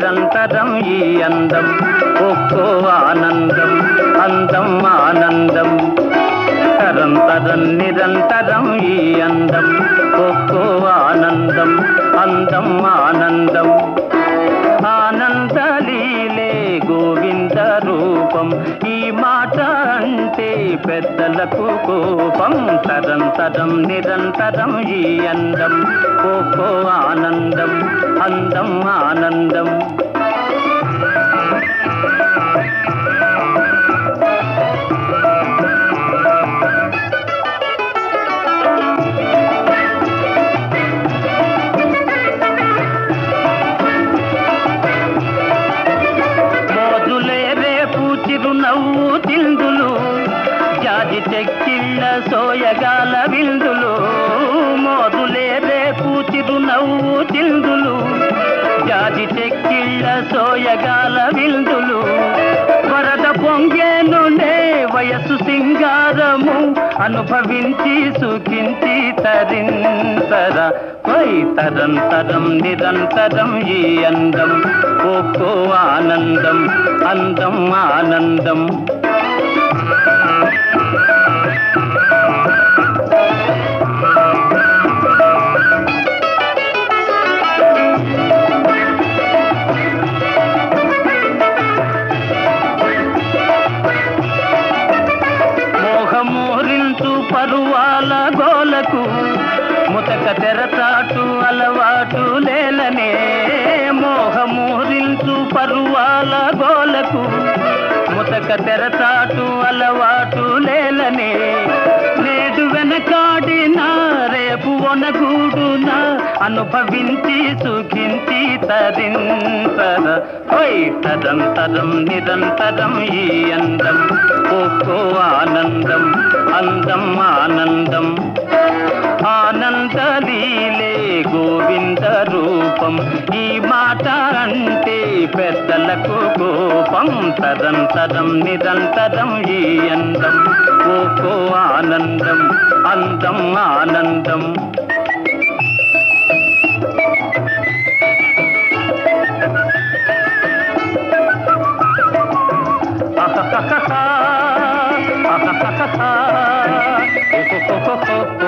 నిరంతరం ఈ అందం ఒక్కో ఆనందం అందం ఆనందం తరంతరం నిరంతరం ఈ అందం ఒక్కో ఆనందం అందం ఆనందం ఆనందలీలే గోవింద రూపం ఈ మాట అంటే పెద్దలకు కోపం తరంతరం నిరంతరం ఈ అందం ఒక్కో ఆనందం అందం ఆనందం మోజులే రేపు చిరునవ్వు తిందులు జాజి చెక్కిళ్ళ సోయగాల విందులు మోజులే రేపు చిరునవ్వు తిందులు జాజి చెక్కిళ్ళ సోయగాల విందులు వరద పొంగేనునే వయసు సింగారము అనుభవించి సుఖించి తరింతర పై తరంతరం నిరంతరం ఈ అందం ఒక్కో ఆనందం అందం ఆనందం మోహమోరించు పరువాల గోలకు ముతక తెరచాటు అలవాటు లేలనే మోహమోరించు పరువాల గోలకు ముతక తెరచాటు అలవాటు లేలనే నేడు వెనకాడిన రేపు వనగూడున అనుభవించి సుఖించి తరింతర ఓయ్ తరంతరం నిరంతరం ఈ అందం ఒక్కో ఆనందం అందం ఆనందం ఆనందలీలే గోవింద రూపం ఈ మాట అంటే పెద్దలకు కోపం తరంతరం నిరంతరం ఈ అందం ఒక్కో ఆనందం అందం ఆనందం ఆహాహాహా, ఆహాహాహా, ఓహోహోహో.